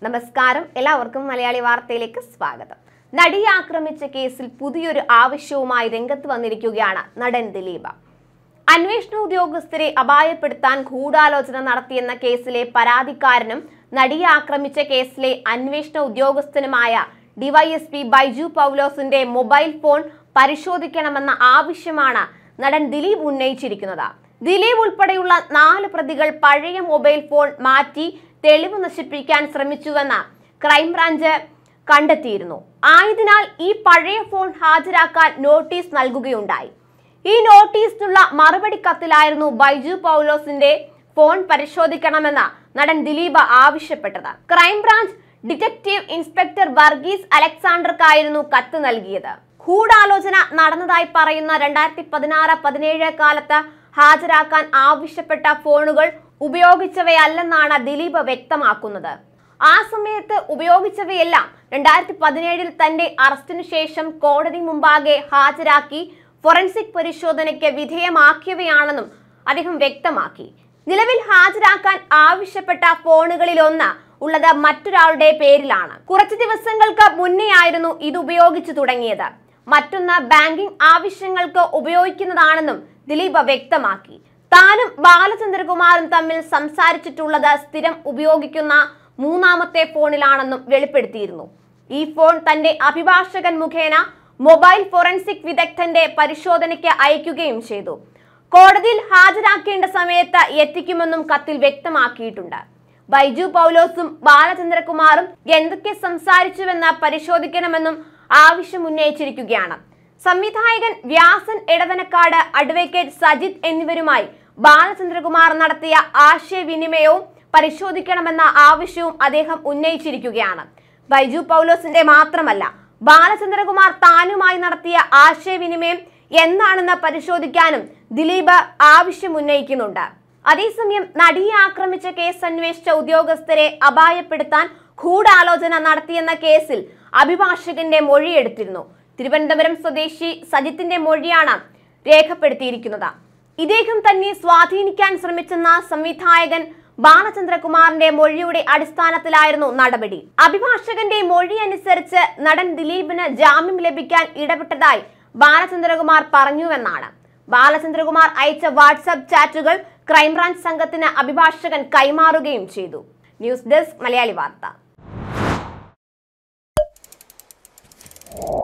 നമസ്കാരം എല്ലാവർക്കും മലയാളി വാർത്തയിലേക്ക് സ്വാഗതം നടിയെ ആക്രമിച്ച കേസിൽ പുതിയൊരു ആവശ്യവുമായി രംഗത്ത് വന്നിരിക്കുകയാണ് നടൻ ദിലീപ് അന്വേഷണ ഉദ്യോഗസ്ഥരെ അപായപ്പെടുത്താൻ ഗൂഢാലോചന നടത്തിയെന്ന കേസിലെ പരാതിക്കാരനും നടിയെ ആക്രമിച്ച കേസിലെ അന്വേഷണ ഉദ്യോഗസ്ഥനുമായ ഡിവൈഎസ്പി ബൈജു പൗലോസിന്റെ മൊബൈൽ ഫോൺ പരിശോധിക്കണമെന്ന ആവശ്യമാണ് നടൻ ദിലീപ് ഉന്നയിച്ചിരിക്കുന്നത് ദിലീപ് ഉൾപ്പെടെയുള്ള നാല് പ്രതികൾ പഴയ മൊബൈൽ ഫോൺ മാറ്റി തെളിവ് നശിപ്പിക്കാൻ ശ്രമിച്ചുവെന്ന് ക്രൈംബ്രാഞ്ച് കണ്ടെത്തിയിരുന്നു ആയതിനാൽ ഈ പഴയ ഫോൺ ഹാജരാക്കാൻ നോട്ടീസ് നൽകുകയുണ്ടായി ഈ നോട്ടീസിനുള്ള മറുപടി കത്തിലായിരുന്നു ബൈജു പൗലോസിന്റെ ഫോൺ പരിശോധിക്കണമെന്ന് നടൻ ദിലീപ് ആവശ്യപ്പെട്ടത് ക്രൈംബ്രാഞ്ച് ഡിറ്റക്റ്റീവ് ഇൻസ്പെക്ടർ വർഗീസ് അലക്സാണ്ടർക്കായിരുന്നു കത്ത് നൽകിയത് ഗൂഢാലോചന നടന്നതായി പറയുന്ന രണ്ടായിരത്തി പതിനാറ് പതിനേഴ് കാലത്ത് ഹാജരാക്കാൻ ആവശ്യപ്പെട്ട ഫോണുകൾ ഉപയോഗിച്ചവയല്ലെന്നാണ് ദിലീപ് വ്യക്തമാക്കുന്നത് ആ സമയത്ത് ഉപയോഗിച്ചവയെല്ലാം രണ്ടായിരത്തി പതിനേഴിൽ തന്റെ അറസ്റ്റിനു ശേഷം കോടതി മുമ്പാകെ ഹാജരാക്കി ഫോറൻസിക് പരിശോധനയ്ക്ക് വിധേയമാക്കിയവയാണെന്നും അദ്ദേഹം വ്യക്തമാക്കി നിലവിൽ ഹാജരാക്കാൻ ആവശ്യപ്പെട്ട ഫോണുകളിലൊന്ന് ഉള്ളത് മറ്റൊരാളുടെ പേരിലാണ് കുറച്ച് ദിവസങ്ങൾക്ക് മുന്നെയായിരുന്നു ഇത് ഉപയോഗിച്ചു തുടങ്ങിയത് മറ്റൊന്ന് ബാങ്കിംഗ് ആവശ്യങ്ങൾക്ക് ഉപയോഗിക്കുന്നതാണെന്നും ദിലീപ് വ്യക്തമാക്കി താനും ബാലചന്ദ്രകുമാറും തമ്മിൽ സംസാരിച്ചിട്ടുള്ളത് സ്ഥിരം ഉപയോഗിക്കുന്ന മൂന്നാമത്തെ ഫോണിലാണെന്നും വെളിപ്പെടുത്തിയിരുന്നു ഈ ഫോൺ തന്റെ അഭിഭാഷകൻ മുഖേന മൊബൈൽ ഫോറൻസിക് വിദഗ്ധന്റെ പരിശോധനയ്ക്ക് അയക്കുകയും ചെയ്തു കോടതിയിൽ ഹാജരാക്കേണ്ട സമയത്ത് എത്തിക്കുമെന്നും കത്തിൽ വ്യക്തമാക്കിയിട്ടുണ്ട് ബൈജു പൗലോസും ബാലചന്ദ്രകുമാറും എന്തൊക്കെ സംസാരിച്ചുവെന്ന് പരിശോധിക്കണമെന്നും ആവശ്യം ഉന്നയിച്ചിരിക്കുകയാണ് സംവിധായകൻ വ്യാസൻ എടവനക്കാട് അഡ്വക്കേറ്റ് സജിത് എന്നിവരുമായി ബാലചന്ദ്രകുമാർ നടത്തിയ ആശയവിനിമയവും പരിശോധിക്കണമെന്ന ആവശ്യവും അദ്ദേഹം ഉന്നയിച്ചിരിക്കുകയാണ് ബൈജു പൗലോസിന്റെ മാത്രമല്ല ബാലചന്ദ്രകുമാർ താനുമായി നടത്തിയ ആശയവിനിമയം എന്താണെന്ന് പരിശോധിക്കാനും ദിലീപ് ആവശ്യം ഉന്നയിക്കുന്നുണ്ട് അതേസമയം നടിയെ ആക്രമിച്ച കേസ് അന്വേഷിച്ച ഉദ്യോഗസ്ഥരെ അപായപ്പെടുത്താൻ ഗൂഢാലോചന നടത്തിയെന്ന കേസിൽ അഭിഭാഷകന്റെ മൊഴിയെടുത്തിരുന്നു തിരുവനന്തപുരം സ്വദേശി സജിത്തിന്റെ മൊഴിയാണ് രേഖപ്പെടുത്തിയിരിക്കുന്നത് ഇദ്ദേഹം തന്നെ സ്വാധീനിക്കാൻ ശ്രമിച്ചെന്ന സംവിധായകൻ ബാലചന്ദ്രകുമാറിന്റെ മൊഴിയുടെ അടിസ്ഥാനത്തിലായിരുന്നു നടപടി അഭിഭാഷകന്റെ മൊഴി അനുസരിച്ച് നടൻ ദിലീപിന് ജാമ്യം ലഭിക്കാൻ ഇടപെട്ടതായി ബാലചന്ദ്രകുമാർ പറഞ്ഞുവെന്നാണ് ബാലചന്ദ്രകുമാർ അയച്ച വാട്സാപ്പ് ചാറ്റുകൾ ക്രൈംബ്രാഞ്ച് സംഘത്തിന് അഭിഭാഷകൻ കൈമാറുകയും ചെയ്തു ന്യൂസ് ഡെസ്ക് മലയാളി വാർത്ത